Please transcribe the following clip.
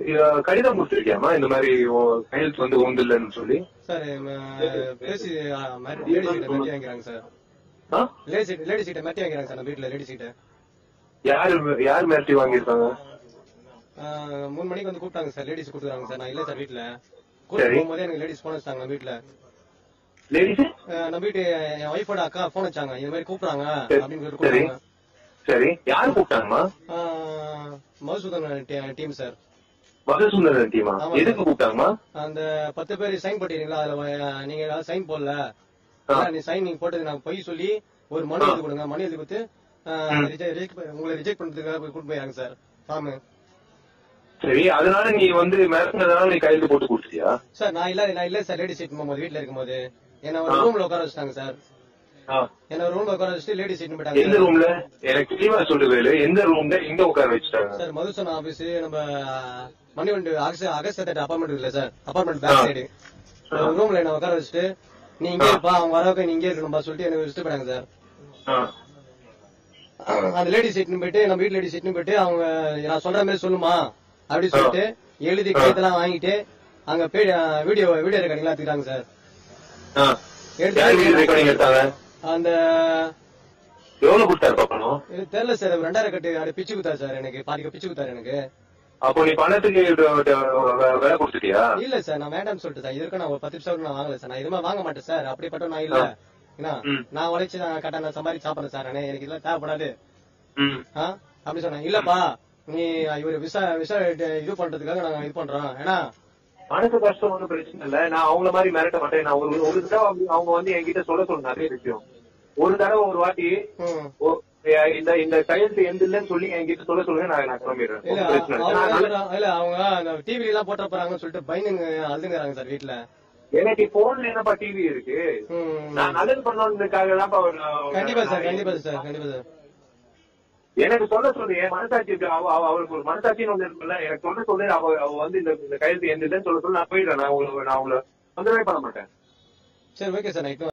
அஹ், கடிதம் கொடுத்துருக்கியாமா இந்த மாதிரி உன் கையெழுத்து வந்து உந்து இல்லைன்னு சொல்லி சார் பேசி லேடி சீட்டை மெட்டி வாங்கிறாங்க சார் ஆ? லேடி சீட் லேடி சீட்டை மெட்டி வாங்கிறாங்க சார் நம்ம வீட்டுல லேடி சீட்டை யாரு யார் மிரட்டி வாங்கியிருக்காங்க மூணு மணிக்கு வந்து கூப்பிட்டாங்க சார் லேடிஸ் கூப்பிட்டுறாங்க சார் நான் இல்ல சார் வீட்டுல சரி. கூப்பிட்டு போகும்போதே எனக்கு லேடிஸ் போன் வச்சாங்க நம்ம வீட்டுல லேடிஸ் அஹ், நம்ம வீட்டு என் ஒய்ஃபோட அக்கா போன் வச்சாங்க இந்த மாதிரி கூப்பிடுறாங்க சரி. அப்படின்னு சொல்லிட்டு சரி கூப்பிட்டாங்க சரி யாரு கூப்பிட்டாங்கம்மா ஆஹ், மதுசூதன் டீம் சார் மதுசுந்தரன் டீமா ஆமா, எதுக்கு கூப்பிட்டாங்கம்மா அந்த பத்து பேர் சைன் போட்டீங்களா அதுல வ- நீங்க ஏதாவது சைன் போடல ஆ. அதான் நீ சைன் நீங்க போட்டது நான் பொய் சொல்லி ஒரு மனு எழுதி கொடுங்க மனு எழுதி கொடுத்து ஆஹ், ம். reject- reject- உங்களை ரிஜெக்ட் பண்றதுக்காக போய் கூட்டு போயாங்க சார் ஃபார்ம் சரி அதனால நீ வந்து மிரட்டினதுனால நீ கையெழுத்து போட்டு கொடுத்துட்டியா சார் நான் இல்ல நான் இல்ல சார் லேடி சீட் போகும்போது வீட்டுல இருக்கும்போது என்ன ஒரு ஆ. ரூம்ல உட்கார வச்சிட்டாங்க சார் ஆ. என்ன ஒரு ரூம்ல உட்கார வச்சுட்டு லேடி சீட் எந்த போயிட்டாங்க ரூம்ல எனக்கு தெளிவா சொல்லு வேலு எந்த ரூம்ல எங்க உட்கார வச்சுட்டாங்க சார் மதுசன் ஆபீஸ் நம்ம மணிவண்டு அகஸ்ட் அகஸ்ட் அப்பார்ட்மெண்ட் இல்ல சார் அப்பார்ட்மெண்ட் பேக் ஆ. சைடு ரூம்ல என்ன உட்கார வச்சுட்டு நீ இங்கே இருப்பா அவங்க வரவுக்கு நீ இங்கே இருக்கணும்பா சொல்லிட்டு எனக்கு வச்சுட்டு போயிட்டாங்க சார் ஆ. அந்த லேடி சீட்னு போயிட்டு நம்ம வீட்டு லேடி சீட்னு போயிட்டு அவங்க நான் சொல்ற மாதிரி சொல்லுமா அப்படி சொல்லிட்டு எழுதி கையெழுத்தெல்லாம் வாங்கிட்டு அங்க வீடியோ வீடியோ ரெக்கார்டிங்லாம் எடுத்துக்கிட்டாங்க சார் ஆ. யார் வீடு எடுத்து ரெக்கார்டிங் எடுத்தாங்க அந்த எவ்வளவு கொடுத்தாரு பாப்பணும் இது தெரியல சார் ரெண்டாயிரம் கட்டு அப்படி பிச்சு குத்தாரு சார் எனக்கு பாதிக்க பிச்சு குத்தாரு எனக்கு அப்போ நீ பணத்துக்கு ட- ட- வே- வேலை கொடுத்துட்டியா இல்ல சார் நான் வேண்டாம்னு சொல்லிட்டு சார் இதுக்கு நான் ஒரு பத்து நிமிஷம் நான் வாங்கல சார் நான் இதுமே வாங்க மாட்டேன் சார் அப்படிப்பட்ட நான் இல்ல என்ன ம். நான் உழைச்சு நான் கரெக்டா நான் சம்பாதிச்சு சாப்பிடுறேன் சார் நானு. எனக்கு இதெல்லாம் தேவைப்படாது ம். ஆ? அப்படி சொன்னேன் இல்லப்பா நீ இவரு விசா விசா இது பண்றதுக்காக நாங்க இது பண்றோம் ஏன்னா மனசு கஷ்டம் ஒன்றும் பிரச்சனை இல்ல நான் அவங்கள மாதிரி மிரட்ட மாட்டேன் நான் ஒரு ஒரு தடவை அப்படி அவங்க வந்து என்கிட்ட சொல்ல சொல்ல நிறைய விஷயம் ஒரு தடவை ஒரு வாட்டி ம். ஓ- இந்த இந்த கையெழுத்து எந்த இல்லைன்னு சொல்லி என்கிட்ட சொல்ல சொல்லுங்க நான் நான் கிளம்பிடுறேன் இல்ல ஒண்ணும் பிரச்சனை அவங்க இல்லை. என்ன நான் சொல்றாங்க- இல்ல அவங்க அந்த டிவி எல்லாம் போட்ட போறாங்கன்னு சொல்லிட்டு பயனுங்க அழுதுங்கிறாங்க சார் வீட்டுல எனக்கு போன்ல என்னப்பா டிவி இருக்கு ம். நான் நல்லது பண்ணணுன்றதுக்காக தான்ப்பா நான் கண்டிப்பா சார் கண்டிப்பா சார் கண்டிப்பா சார் எனக்கு சொல்ல சொல்லு என் மனசாட்சி இருக்கு அவ அவ- அவளுக்கு ஒரு மனசாட்சின்னு ஒண்ணு இருக்குல்ல எனக்கு சொல்ல சொல்லு அவ அவ வந்து இந்த இந்த கையெழுத்து எந்த இல்லைன்னு சொல்ல சொல்லு நான் போயிடுறேன் நான் உங்களை நான் உங்களை தொந்தரவே பண்ண மாட்டேன் சரி ஓகே சார் நான்